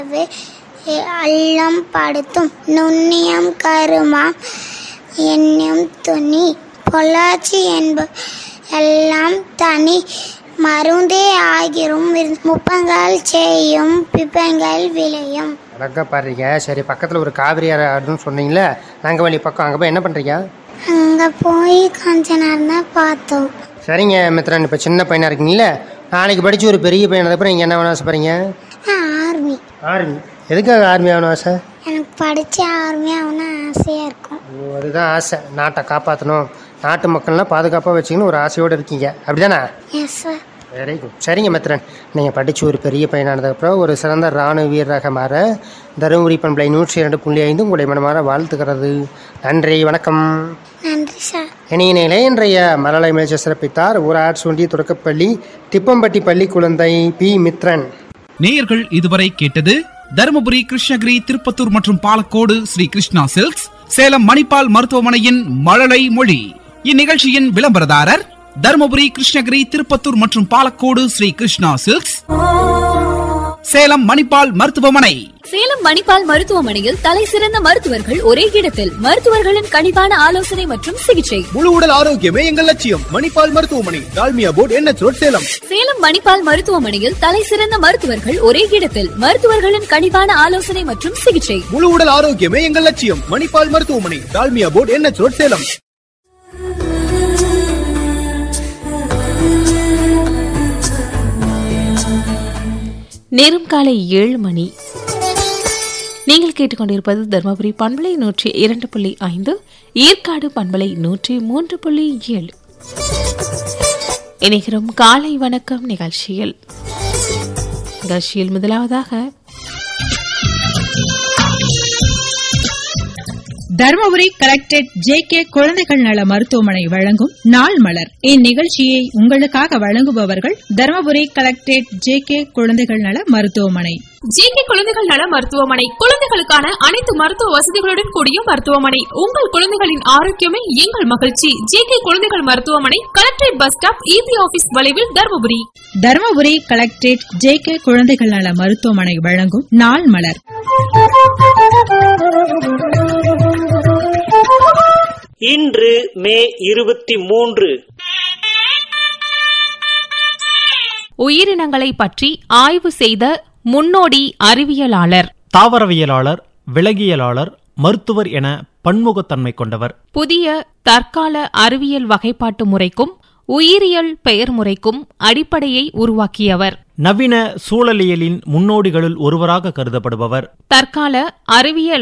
அல்லம் படுத்தும் நுண்ணியம் கருமாம் எண்ணும் துணி பொள்ளாச்சி என்ப எல்லாம் தனி மருந்தே ஆகிரும் முப்பங்கள் செய்யும் பிப்பங்கள் விளையும் அழகா பாடுறீங்க சரி பக்கத்தில் ஒரு காவிரி ஆறுன்னு சொன்னீங்களே நாங்கவள்ளி பக்கம் அங்கே போய் என்ன பண்ணுறீங்க அங்கே போய் கொஞ்ச நேரம் தான் பார்த்தோம் சரிங்க மித்ரன் இப்போ சின்ன பையனாக இருக்கீங்களே நாளைக்கு படித்து ஒரு பெரிய பையன் அப்புறம் நீங்கள் என்ன வேணும் ஆசைப்படுறீங்க ஆர்மி ஆர்மி எதுக்காக ஆர்மி ஆகணும் ஆசை எனக்கு படித்த ஆர்மி ஆகணும்னு ஆசையாக இருக்கும் ஓ, அதுதான் ஆசை நாட்டை காப்பாற்றணும் நாட்டு மக்கள்லாம் பாதுகாப்பாக வச்சுக்கணும் ஒரு ஆசையோடு இருக்கீங்க அப்படிதானே எஸ் சார் வெரி குட் சரிங்க மித்ரன் நீங்கள் படித்து ஒரு பெரிய பையனானதுக்கப்புறம் ஒரு சிறந்த இராணுவ வீரராக மாற தருமபுரி பண்பலை நூற்றி இரண்டு புள்ளி ஐந்து உங்களை மனமாற வாழ்த்துக்கிறது நன்றி வணக்கம் நன்றி சார் இணைய நிலை இன்றைய மலலை மேய்ச்ச சிறப்பித்தார் ஊராட்சி ஒன்றிய தொடக்கப்பள்ளி திப்பம்பட்டி பள்ளி குழந்தை பி மித்ரன் நேயர்கள் இதுவரை கேட்டது தருமபுரி கிருஷ்ணகிரி திருப்பத்தூர் மற்றும் பாலக்கோடு ஸ்ரீ கிருஷ்ணா சில்க்ஸ் சேலம் மணிப்பால் மருத்துவமனையின் மழலை மொழி இந்நிகழ்ச்சியின் விளம்பரதாரர் தருமபுரி கிருஷ்ணகிரி திருப்பத்தூர் மற்றும் பாலக்கோடு ஸ்ரீ கிருஷ்ணா சில்க்ஸ் சேலம் மணிப்பால் மருத்துவமனை சேலம் மணிப்பால் மருத்துவமனையில் தலை சிறந்த மருத்துவர்கள் ஒரே இடத்தில் மருத்துவர்களின் கனிவான ஆலோசனை மற்றும் சிகிச்சை முழு உடல் ஆரோக்கியமே எங்கள் லட்சியம் மணிப்பால் மருத்துவமனை டால்மியா போர்ட் என்ன ரோட் சேலம் சேலம் மணிப்பால் மருத்துவமனையில் தலை சிறந்த மருத்துவர்கள் ஒரே இடத்தில் மருத்துவர்களின் கனிவான ஆலோசனை மற்றும் சிகிச்சை முழு உடல் ஆரோக்கியமே எங்கள் லட்சியம் மணிப்பால் மருத்துவமனை டால்மியா போர்ட் என்ன ரோட் சேலம் நேரம் காலை ஏழு மணி நீங்கள் கேட்டுக்கொண்டிருப்பது தருமபுரி பண்பலை நூற்றி இரண்டு புள்ளி ஐந்து ஏற்காடு பண்பலை நூற்றி மூன்று புள்ளி ஏழு இணைகிறோம் காலை வணக்கம் நிகழ்ச்சியில் நிகழ்ச்சியில் முதலாவதாக தருமபுரி கலெக்டரேட் ஜே கே குழந்தைகள் நல மருத்துவமனை வழங்கும் நாள் மலர் இந்நிகழ்ச்சியை உங்களுக்காக வழங்குபவர்கள் தருமபுரி கலெக்டரேட் ஜே கே குழந்தைகள் நல மருத்துவமனை ஜேகே குழந்தைகள் நல மருத்துவமனை குழந்தைகளுக்கான அனைத்து மருத்துவ வசதிகளுடன் கூடிய மருத்துவமனை உங்கள் குழந்தைகளின் ஆரோக்கியமே எங்கள் மகிழ்ச்சி ஜேகே குழந்தைகள் மருத்துவமனை collectorate bus stop EB office வளைவில் Dharmapuri Dharmapuri collectorate J K குழந்தைகள் நல மருத்துவமனை வழங்கும் நாள் மலர் இன்று மே இருபத்தி மூன்று உயிரினங்களை பற்றி ஆய்வு செய்த முன்னோடி அறிவியலாளர் தாவரவியலாளர் விலகியலாளர் மருத்துவர் என பன்முகத்தன்மை கொண்டவர் புதிய தற்கால அறிவியல் வகைப்பாட்டு முறைக்கும் உயிரியல் பெயர் முறைக்கும் அடிப்படையை உருவாக்கியவர் நவீன சூழலியலின் முன்னோடிகளுள் ஒருவராக கருதப்படுபவர் தற்கால அறிவியல்